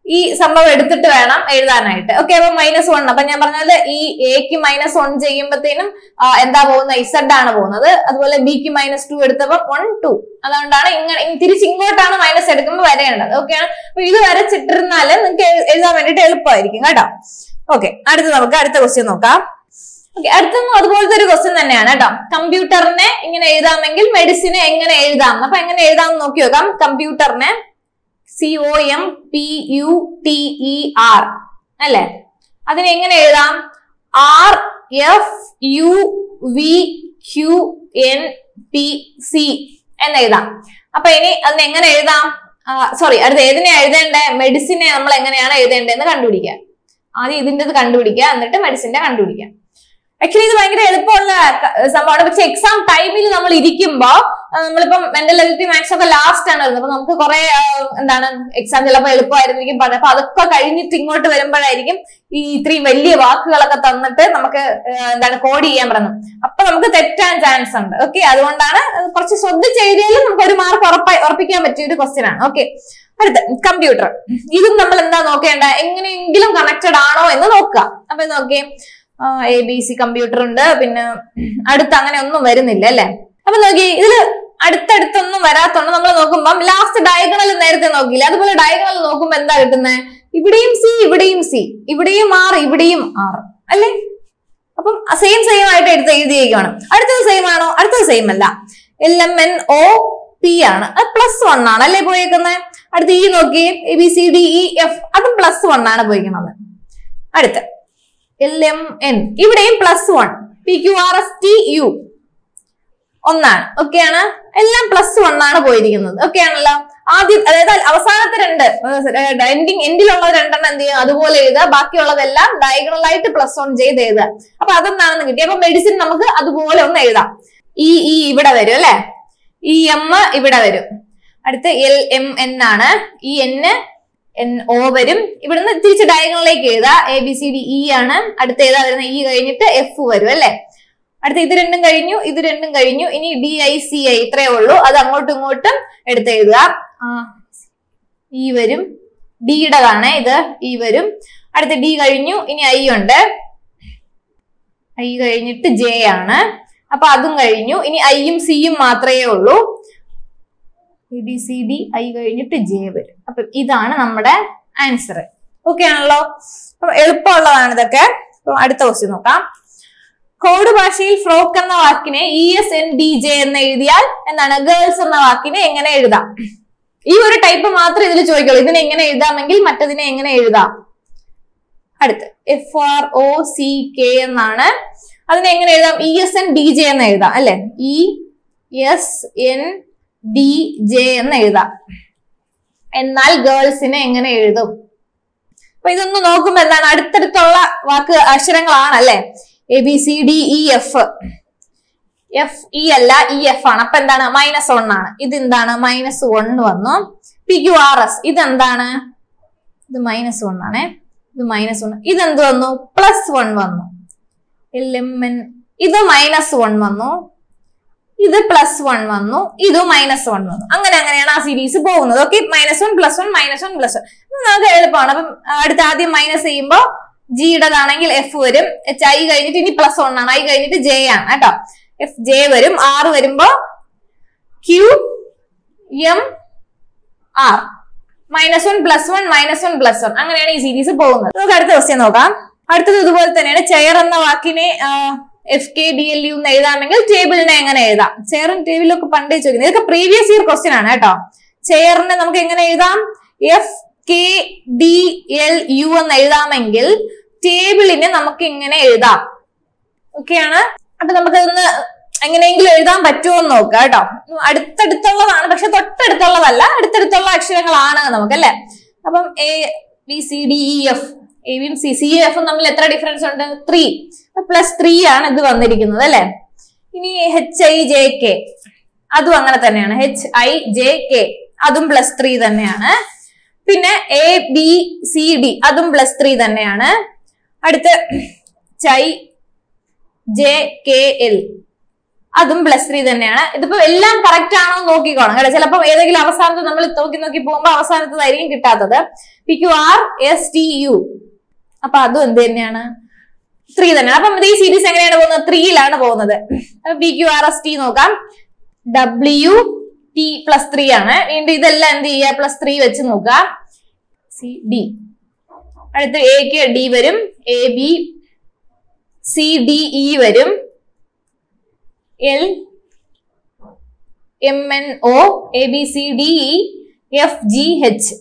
ഈ സംഭവം എടുത്തിട്ട് വേണം എഴുതാനായിട്ട് ഓക്കെ അപ്പൊ മൈനസ് വൺ അപ്പൊ ഞാൻ പറഞ്ഞത് ഈ എക്ക് മൈനസ് വൺ ചെയ്യുമ്പോഴത്തേനും ആ, എന്താ പോകുന്നത് ഇസഡ് ആണ് പോകുന്നത് അതുപോലെ ബിക്ക് മൈനസ് ടു എടുത്തപ്പോൾ വൺ ടു അതുകൊണ്ടാണ് ഇങ്ങനെ ഇ- തിരിച്ച് ഇങ്ങോട്ടാണ് മൈനസ് എടുക്കുമ്പോൾ വരേണ്ടത് ഓക്കെയാണ് അപ്പൊ ഇത് വരച്ചിട്ടിരുന്നാല് നിങ്ങൾക്ക് എഴു- എഴുതാൻ വേണ്ടിയിട്ട് എളുപ്പമായിരിക്കും കേട്ടോ ഓക്കെ അടുത്ത നമുക്ക് അടുത്ത ക്വസ്റ്റ്യൻ നോക്കാം ഓക്കെ അടുത്തൊന്നും അതുപോലത്തെ ഒരു ക്വസ്റ്റ്യൻ തന്നെയാണ് കേട്ടോ കമ്പ്യൂട്ടറിനെ ഇങ്ങനെ എഴുതാമെങ്കിൽ മെഡിസിനെ എങ്ങനെ എഴുതാം അപ്പൊ എങ്ങനെ എഴുതാം എന്ന് നോക്കി നോക്കാം കമ്പ്യൂട്ടറിനെ C O M P U T E R അല്ലെ അതിനെ എങ്ങനെ എഴുതാം R F U V Q N P C എന്ന് എഴുതാം അപ്പൊ ഇനി അതിനെ എങ്ങനെ എഴുതാം സോറി അടുത്ത ഏതിനെ എഴുതേണ്ടേ മെഡിസിനെ നമ്മൾ എങ്ങനെയാണ് എഴുതേണ്ടതെന്ന് കണ്ടുപിടിക്കുക ആദ്യം ഇതിൻ്റെത് കണ്ടുപിടിക്കുക എന്നിട്ട് മെഡിസിന്റെ കണ്ടുപിടിക്കുക ആക്ച്വലി ഇത് ഭയങ്കര എളുപ്പമുള്ള ക- സംഭവമാണ് പക്ഷെ എക്സാം ടൈമിൽ നമ്മൾ ഇരിക്കുമ്പോ ആ, നമ്മളിപ്പം മെന്റൽ ഹെൽത്തി മാത്സ് ഒക്കെ ലാസ്റ്റ് ആണ് വരുന്നത് അപ്പൊ നമുക്ക് കുറെ എന്താണ് എക്സാം ചിലപ്പോൾ എളുപ്പമായിരുന്നിരിക്കും പറഞ്ഞത് അപ്പൊ അതൊക്കെ കഴിഞ്ഞിട്ട് ഇങ്ങോട്ട് വരുമ്പോഴായിരിക്കും ഈ ഇത്രയും വലിയ വാക്കുകളൊക്കെ തന്നിട്ട് നമുക്ക് ആ, എന്താണ് കോഡ് ചെയ്യാൻ പറയുന്നത് അപ്പൊ നമുക്ക് തെറ്റാൻ ചാൻസ് ഉണ്ട് ഓക്കെ അതുകൊണ്ടാണ് കുറച്ച് ശ്രദ്ധിച്ച് എഴുതിയാലും നമുക്ക് ഒരു മാർക്ക് ഉറപ്പായി ഉറപ്പിക്കാൻ പറ്റിയ ഒരു ക്വസ്റ്റ്യൻ ആണ് ഓക്കെ അടുത്ത കമ്പ്യൂട്ടർ ഇതും നമ്മൾ എന്താ നോക്കേണ്ട എങ്ങനെയെങ്കിലും കണക്റ്റഡ് ആണോ എന്ന് നോക്കുക അപ്പൊ നോക്കിയേ എ ബി സി കമ്പ്യൂട്ടർ ഉണ്ട് പിന്നെ അടുത്ത് അങ്ങനെ ഒന്നും വരുന്നില്ല അല്ലെ അപ്പൊ നോക്കി ഇതില് അടുത്തടുത്തൊന്നും വരാത്തോണ്ട് നമ്മൾ നോക്കുമ്പോൾ ലാസ്റ്റ് ഡയഗണൽ നേരത്തെ നോക്കിയില്ല അതുപോലെ ഡയഗണൽ നോക്കുമ്പോൾ എന്താ കിട്ടുന്നത് ഇവിടെയും സി ഇവിടെയും സി ഇവിടെയും ആർ ഇവിടെയും ആർ അല്ലേ അപ്പം സെയിം സെയിം ആയിട്ട് എടുത്ത് എഴുതിയേക്കാണ് അടുത്തത് സെയിം ആണോ അടുത്തത് സെയിം അല്ല L M N O P ആണ് അത് പ്ലസ് വൺ ആണ് അല്ലേ പോയേക്കുന്നത് അടുത്ത് ഇ നോക്കി A B C D E F അതും പ്ലസ് വൺ ആണ് പോയിരിക്കുന്നത് അടുത്ത എൽ എം എൻ ഇവിടെയും plus one P Q R S T U ഒന്നാണ് ഓക്കെയാണ് എല്ലാം പ്ലസ് വൺ ആണ് പോയിരിക്കുന്നത് ഓക്കെ ആണല്ലോ ആദ്യം അതായത് അവസാനത്തെ രണ്ട് എൻഡിങ് എൻഡിലുള്ള രണ്ടെണ്ണം എന്ത് ചെയ്യുക അതുപോലെ എഴുതുക ബാക്കിയുള്ളതെല്ലാം ഡയഗണൽ ആയിട്ട് പ്ലസ് വൺ ചെയ്ത് എഴുതുക അപ്പൊ അതൊന്നാണെന്ന് കിട്ടി അപ്പൊ മെഡിസിൻ നമുക്ക് അതുപോലെ ഒന്ന് എഴുതാം ഈ ഈ ഇവിടെ വരും അല്ലെ ഈ എം ഇവിടെ വരും അടുത്ത് എൽ എം എൻ ആണ് ഈ എൻ എൻ ഒ വരും ഇവിടുന്ന് തിരിച്ച് ഡയഗണലിലേക്ക് എഴുതാം A B C D E ആണ് അടുത്ത ഏതാ വരുന്ന ഇ കഴിഞ്ഞിട്ട് എഫ് വരും അല്ലെ അടുത്ത ഇത് രണ്ടും കഴിഞ്ഞു ഇത് രണ്ടും കഴിഞ്ഞു ഇനി ഡി ഐ സി ഐ ഇത്രയേ ഉള്ളൂ അത് അങ്ങോട്ടും ഇങ്ങോട്ടും എടുത്ത് എഴുതുക ഇ വരും ഡിയുടേതാണ് ഇത് ഇ വരും അടുത്ത ഡി കഴിഞ്ഞു ഇനി ഐ ഉണ്ട് ഐ കഴിഞ്ഞിട്ട് ജെ ആണ് അപ്പൊ അതും കഴിഞ്ഞു ഇനി ഐയും സിയും മാത്രമേ ഉള്ളൂ A B C D I കഴിഞ്ഞിട്ട് ജെ വരും അപ്പൊ ഇതാണ് നമ്മുടെ ആൻസർ ഓക്കെ ആണല്ലോ അപ്പൊ എളുപ്പമുള്ളതാണ് ഇതൊക്കെ അപ്പൊ അടുത്ത ക്വസ്റ്റ്യൻ നോക്കാം കോഡ് ഭാഷയിൽ ഫ്രോക്ക് എന്ന വാക്കിനെ E S N D J എന്ന് എഴുതിയാൽ എന്താണ് ഗേൾസ് എന്ന വാക്കിനെ എങ്ങനെ എഴുതാം ഈ ഒരു ടൈപ്പ് മാത്രമേ ഇതിൽ ചോദിക്കുള്ളൂ ഇതിനെ എങ്ങനെ എഴുതാമെങ്കിൽ മറ്റതിനെ എങ്ങനെ എഴുതാം അടുത്ത് F R O C K എന്നാണ് അതിനെ എങ്ങനെ എഴുതാം E S N D J എന്ന് എഴുതാം അല്ലെ E S N D J എന്ന് എഴുതാം എന്നാൽ ഗേൾസിനെ എങ്ങനെ എഴുതും അപ്പൊ ഇതൊന്ന് നോക്കുമ്പോ എന്താണ് അടുത്തടുത്തുള്ള വാക്ക് അക്ഷരങ്ങളാണ് അല്ലെ A B C D E F F E അല്ല ഇ എഫ് ആണ് അപ്പൊ എന്താണ് മൈനസ് വൺ ആണ് ഇത് എന്താണ് മൈനസ് വൺ വന്നു പി ക്യു ആർ എസ് ഇതെന്താണ് ഇത് മൈനസ് വൺ ആണേ ഇത് മൈനസ് വൺ ഇതെന്ത് വന്നു പ്ലസ് വൺ വന്നു എൽ എം എൻ ഇത് മൈനസ് വൺ വന്നു ഇത് പ്ലസ് വൺ വന്നു ഇത് മൈനസ് വൺ വന്നു അങ്ങനെ അങ്ങനെയാണ് ആ സീരീസ് പോകുന്നത് okay minus one plus one minus one plus one നമുക്ക് എളുപ്പമാണ് അപ്പം അടുത്ത ആദ്യം മൈനസ് ചെയ്യുമ്പോൾ ജിയുടേതാണെങ്കിൽ എഫ് വരും എച്ച് ഐ കഴിഞ്ഞിട്ട് ഇനി പ്ലസ് വൺ ആണ് ഐ കഴിഞ്ഞിട്ട് ജെ ആണ് കേട്ടോ എഫ് ജെ വരും ആർ വരുമ്പോ Q M R minus one plus one minus one plus one അങ്ങനെയാണ് ഈ സീരീസ് പോകുന്നത് നമുക്ക് അടുത്ത ക്വസ്റ്റ്യൻ നോക്കാം അടുത്തത് ഇതുപോലെ തന്നെയാണ് ചെയർ എന്ന വാക്കിനെ F K D L U എന്ന് എഴുതാമെങ്കിൽ ടേബിളിനെ എങ്ങനെ എഴുതാം ചെയറും ടേബിളും ഒക്കെ പണ്ടേ ചോദിക്കുന്നത് ഇതൊക്കെ പ്രീവിയസ് ഇയർ ക്വസ്റ്റ്യൻ ആണ് കേട്ടോ ചെയറിനെ നമുക്ക് എങ്ങനെ എഴുതാം F K D L U എന്ന് എഴുതാമെങ്കിൽ ടേബിളിനെ നമുക്ക് ഇങ്ങനെ എഴുതാം ഓക്കെയാണ് അപ്പൊ നമുക്കതൊന്ന് എങ്ങനെയെങ്കിലും എഴുതാൻ പറ്റുമോ എന്ന് നോക്കുക കേട്ടോ അടുത്തടുത്തുള്ളതാണ് പക്ഷെ തൊട്ടടുത്തുള്ളതല്ല അടുത്തടുത്തുള്ള അക്ഷരങ്ങളാണ് നമുക്ക് അല്ലെ അപ്പം A B C D E F A ബിയും സി സി എഫും തമ്മിൽ എത്ര ഡിഫറൻസ് ഉണ്ട് ത്രീ പ്ലസ് ത്രീ ആണ് ഇത് വന്നിരിക്കുന്നത് അല്ലെ ഇനി എച്ച് ഐ ജെ കെ അതും അങ്ങനെ തന്നെയാണ് എച്ച് ഐ ജെ കെ അതും പ്ലസ് ത്രീ തന്നെയാണ് പിന്നെ എ ബി സി ഡി അതും പ്ലസ് ത്രീ തന്നെയാണ് അടുത്ത് ചൈ ജെ കെ എൽ അതും പ്ലസ് ത്രീ തന്നെയാണ് ഇതിപ്പോ എല്ലാം കറക്റ്റ് ആണോ എന്ന് നോക്കിക്കോണം കേട്ടോ ചിലപ്പോൾ ഏതെങ്കിലും അവസാനത്ത് നമ്മൾ നോക്കി നോക്കി പോകുമ്പോൾ അവസാനത്തതായിരിക്കും കിട്ടാത്തത് P Q R S T U അപ്പൊ അതും എന്ത് തന്നെയാണ് ത്രീ തന്നെയാണ് അപ്പം ഈ സീരീസ് എങ്ങനെയാണ് പോകുന്നത് ത്രീയിലാണ് പോകുന്നത് P Q R S T നോക്കാം ഡബ്ല്യു ടി പ്ലസ് ത്രീ ആണ് വീണ്ടും ഇതെല്ലാം എന്ത് ചെയ്യുക പ്ലസ് ത്രീ വെച്ച് നോക്കുക സി ഡി അടുത്ത് എക്ക് ഡി വരും A B C D E വരും L M N O A B C D E F G H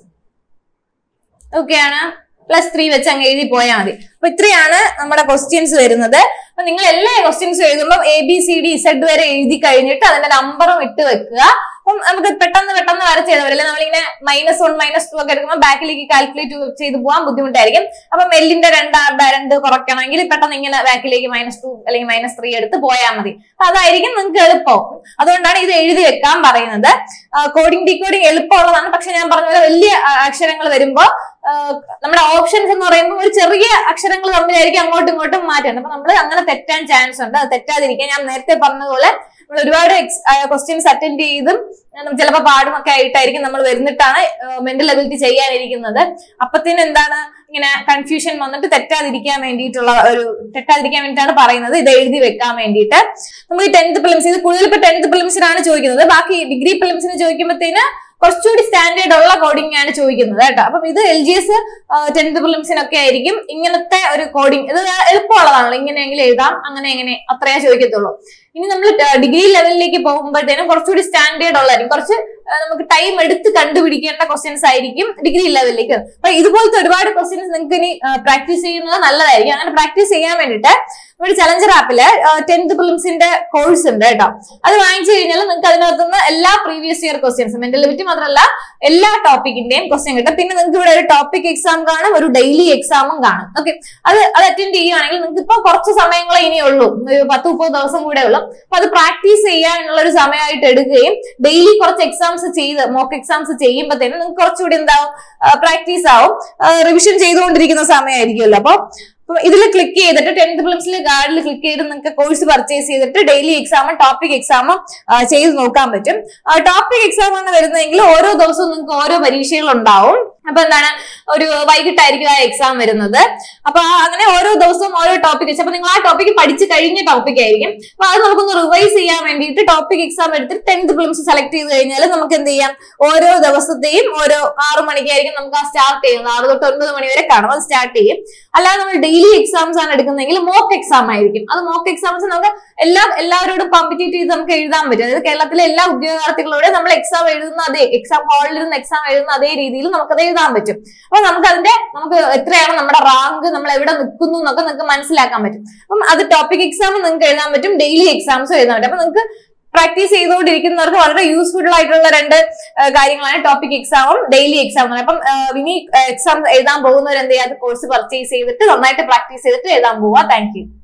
ഓക്കെയാണ് പ്ലസ് ത്രീ വെച്ച് അങ്ങ് എഴുതി പോയാൽ മതി അപ്പൊ ഇത്രയാണ് നമ്മുടെ ക്വസ്റ്റ്യൻസ് വരുന്നത് അപ്പൊ നിങ്ങൾ എല്ലാ ക്വസ്റ്റ്യൻസും എഴുതുമ്പോൾ A B C D Z വരെ എഴുതി കഴിഞ്ഞിട്ട് അതിന്റെ നമ്പറും ഇട്ട് വെക്കുക അപ്പം നമുക്ക് പെട്ടെന്ന് പെട്ടെന്ന് വരച്ച് ചെയ്താൽ വരില്ല നമ്മളിങ്ങനെ മൈനസ് വൺ മൈനസ് ടു ഒക്കെ എടുക്കുമ്പോൾ ബാക്കിലേക്ക് കാൽക്കുലേറ്റ് ചെയ്ത് പോകാൻ ബുദ്ധിമുട്ടായിരിക്കും അപ്പം എല്ലിന്റെ രണ്ട് ആറുടെ രണ്ട് കുറയ്ക്കണമെങ്കിൽ പെട്ടെന്ന് ഇങ്ങനെ ബാക്കിലേക്ക് മൈനസ് ടു അല്ലെങ്കിൽ മൈനസ് ത്രീ എടുത്ത് പോയാൽ മതി അപ്പൊ അതായിരിക്കും നിങ്ങൾക്ക് എളുപ്പം അതുകൊണ്ടാണ് ഇത് എഴുതി വെക്കാൻ പറയുന്നത് കോഡിംഗ് ഡീകോഡിംഗ് എളുപ്പമുള്ളതാണ് പക്ഷെ ഞാൻ പറഞ്ഞ പോലെ വലിയ അക്ഷരങ്ങൾ വരുമ്പോൾ നമ്മുടെ ഓപ്ഷൻസ് എന്ന് പറയുമ്പോൾ ഒരു ചെറിയ അക്ഷരങ്ങൾ തമ്മിലായിരിക്കും അങ്ങോട്ടും ഇങ്ങോട്ടും മാറ്റുന്നത് അപ്പൊ നമ്മൾ അങ്ങനെ തെറ്റാൻ ചാൻസ് ഉണ്ട് അത് തെറ്റാതിരിക്കാൻ ഞാൻ നേരത്തെ പറഞ്ഞതുപോലെ നമ്മൾ ഒരുപാട് ക്വസ്റ്റ്യൻസ് അറ്റൻഡ് ചെയ്തും ചിലപ്പോൾ പാടും ഒക്കെ ആയിട്ടായിരിക്കും നമ്മൾ വരുന്നിട്ടാണ് മെന്റൽ എബിലിറ്റി ചെയ്യാനിരിക്കുന്നത് അപ്പത്തിന് എന്താണ് ഇങ്ങനെ കൺഫ്യൂഷൻ വന്നിട്ട് തെറ്റാതിരിക്കാൻ വേണ്ടിയിട്ടുള്ള ഒരു തെറ്റാതിരിക്കാൻ വേണ്ടിയിട്ടാണ് പറയുന്നത് ഇത് എഴുതി വെക്കാൻ വേണ്ടിയിട്ട് നമുക്ക് ടെൻത്ത് പ്രിലിംസ് ഇത് കൂടുതൽ ഇപ്പൊ ടെൻത്ത് പ്രിലിംസിനാണ് ചോദിക്കുന്നത് ബാക്കി ഡിഗ്രി പ്രിലിംസിന് ചോദിക്കുമ്പോഴത്തേന് കുറച്ചുകൂടി സ്റ്റാൻഡേർഡ് ഉള്ള കോഡിംഗ് ആണ് ചോദിക്കുന്നത് കേട്ടോ അപ്പം ഇത് എൽ ജി എസ് ടെൻത്ത് പ്രിലിംസിനൊക്കെ ആയിരിക്കും ഇങ്ങനത്തെ ഒരു കോഡിംഗ് ഇത് എളുപ്പമുള്ളതാണല്ലോ ഇങ്ങനെയെങ്കിലും എഴുതാം അങ്ങനെ എങ്ങനെ അത്രയേ ചോദിക്കത്തുള്ളൂ ഇനി നമ്മൾ ഡിഗ്രി ലെവലിലേക്ക് പോകുമ്പോഴത്തേനും കുറച്ചുകൂടി സ്റ്റാൻഡേർഡ് ഉള്ളതായിരിക്കും കുറച്ച് നമുക്ക് ടൈം എടുത്ത് കണ്ടുപിടിക്കേണ്ട ക്വസ്റ്റ്യൻസ് ആയിരിക്കും ഡിഗ്രി ലെവലിലേക്ക് അപ്പൊ ഇതുപോലത്തെ ഒരുപാട് ക്വസ്റ്റ്യൻസ് നിങ്ങൾക്ക് ഇനി പ്രാക്ടീസ് ചെയ്യുന്നത് നല്ലതായിരിക്കും അങ്ങനെ പ്രാക്ടീസ് ചെയ്യാൻ വേണ്ടിയിട്ട് നമ്മുടെ ചലഞ്ചർ ആപ്പില് ടെൻത്ത് പ്രിലിംസിന്റെ കോഴ്സ് ഉണ്ട് കേട്ടോ അത് വാങ്ങിച്ചു കഴിഞ്ഞാൽ നിങ്ങൾക്ക് അതിനകത്തുനിന്ന് എല്ലാ പ്രീവിയസ് ഇയർ ക്വസ്റ്റ്യൻസ് മെന്റലിറ്റി മാത്രമല്ല എല്ലാ ടോപ്പിക്കിന്റെയും ക്വസ്റ്റ്യൻ കിട്ടും പിന്നെ നിങ്ങൾക്ക് ഇവിടെ ഒരു ടോപ്പിക് എക്സാം കാണും ഒരു ഡെയിലി എക്സാമും കാണും ഓക്കെ അത് അത് അറ്റൻഡ് ചെയ്യുകയാണെങ്കിൽ നിങ്ങൾക്ക് ഇപ്പൊ കുറച്ച് സമയങ്ങളെ ഇനി ഉള്ളൂ ഒരു പത്ത് മുപ്പത് ദിവസം കൂടെ ഉള്ളൂ അപ്പൊ അത് പ്രാക്ടീസ് ചെയ്യാനുള്ള ഒരു സമയമായിട്ട് എടുക്കുകയും ഡെയിലി കുറച്ച് എക്സാംസ് ചെയ്ത് മോക്ക് എക്സാംസ് ചെയ്യുമ്പോഴത്തേനും നിങ്ങൾക്ക് കുറച്ചുകൂടി എന്താവും പ്രാക്ടീസ് ആവും റിവിഷൻ ചെയ്തുകൊണ്ടിരിക്കുന്ന സമയമായിരിക്കുമല്ലോ അപ്പൊ ഇതിൽ ക്ലിക്ക് ചെയ്തിട്ട് ടെൻത്ത് പ്രിലിംസിൽ ഗാർഡിൽ ക്ലിക്ക് ചെയ്ത് നിങ്ങൾക്ക് കോഴ്സ് പർച്ചേസ് ചെയ്തിട്ട് ഡെയിലി എക്സാമും ടോപ്പിക് എക്സാമും ചെയ്ത് നോക്കാൻ പറ്റും ടോപ്പിക് എക്സാം ആണ് വരുന്നതെങ്കിൽ ഓരോ ദിവസവും നിങ്ങൾക്ക് ഓരോ പരീക്ഷകൾ ഉണ്ടാവും അപ്പൊ എന്താണ് ഒരു വൈകിട്ടായിരിക്കും ആ എക്സാം വരുന്നത് അപ്പൊ അങ്ങനെ ഓരോ ദിവസവും ഓരോ ടോപ്പിക് വെച്ച് അപ്പൊ നിങ്ങൾ ആ ടോപ്പിക് പഠിച്ചു കഴിഞ്ഞ ടോപ്പിക് ആയിരിക്കും അപ്പൊ അത് നമുക്കൊന്ന് റിവൈസ് ചെയ്യാൻ വേണ്ടിയിട്ട് ടോപ്പിക് എക്സാം എടുത്തിട്ട് ടെൻത്ത് പ്രിലിംസ് സെലക്ട് ചെയ്ത് കഴിഞ്ഞാൽ നമുക്ക് എന്ത് ചെയ്യാം ഓരോ ദിവസത്തെയും ഓരോ ആറ് മണിക്കായിരിക്കും നമുക്ക് ആ സ്റ്റാർട്ട് ചെയ്യുന്നത് ആറ് തൊട്ട് ഒൻപത് മണി വരെ കാണും അത് സ്റ്റാർട്ട് ചെയ്യും അല്ലാതെ നമ്മൾ ഡെയിലി എക്സാംസ് ആണ് എടുക്കുന്നതെങ്കിൽ മോക്ക് എക്സാം ആയിരിക്കും അത് മോക്ക് എക്സാംസ് നമുക്ക് എല്ലാ എല്ലാവരോടും കോമ്പറ്റീറ്റ് ചെയ്ത് നമുക്ക് എഴുതാൻ പറ്റും അതായത് കേരളത്തിലെ എല്ലാ ഉദ്യോഗാർത്ഥികളോടെ നമ്മൾ എക്സാം എഴുതുന്ന അതേ എക്സാം ഹാളിൽ ഇരുന്ന് എക്സാം എഴുതുന്ന അതേ രീതിയിൽ നമുക്കത് എഴുതാൻ പറ്റും അപ്പൊ നമുക്ക് അതിന്റെ നമുക്ക് എത്രയാണ് നമ്മുടെ റാങ്ക് നമ്മൾ എവിടെ നിൽക്കുന്നു എന്നൊക്കെ നിങ്ങൾക്ക് മനസ്സിലാക്കാൻ പറ്റും അപ്പം അത് ടോപ്പിക് എക്സാം നിങ്ങൾക്ക് എഴുതാൻ പറ്റും ഡെയിലി എക്സാംസും എഴുതാൻ പറ്റും അപ്പൊ നിങ്ങൾക്ക് പ്രാക്ടീസ് ചെയ്തുകൊണ്ടിരിക്കുന്നവർക്ക് വളരെ യൂസ്ഫുൾ ആയിട്ടുള്ള രണ്ട് കാര്യങ്ങളാണ് ടോപ്പിക് എക്സാമും ഡെയിലി എക്സാമും അപ്പം ഇനി എക്സാം എഴുതാൻ പോകുന്നവർ എന്ത് ചെയ്യാം കോഴ്സ് പർച്ചേസ് ചെയ്തിട്ട് നന്നായിട്ട് പ്രാക്ടീസ് ചെയ്തിട്ട് എഴുതാൻ പോവുക താങ്ക് യു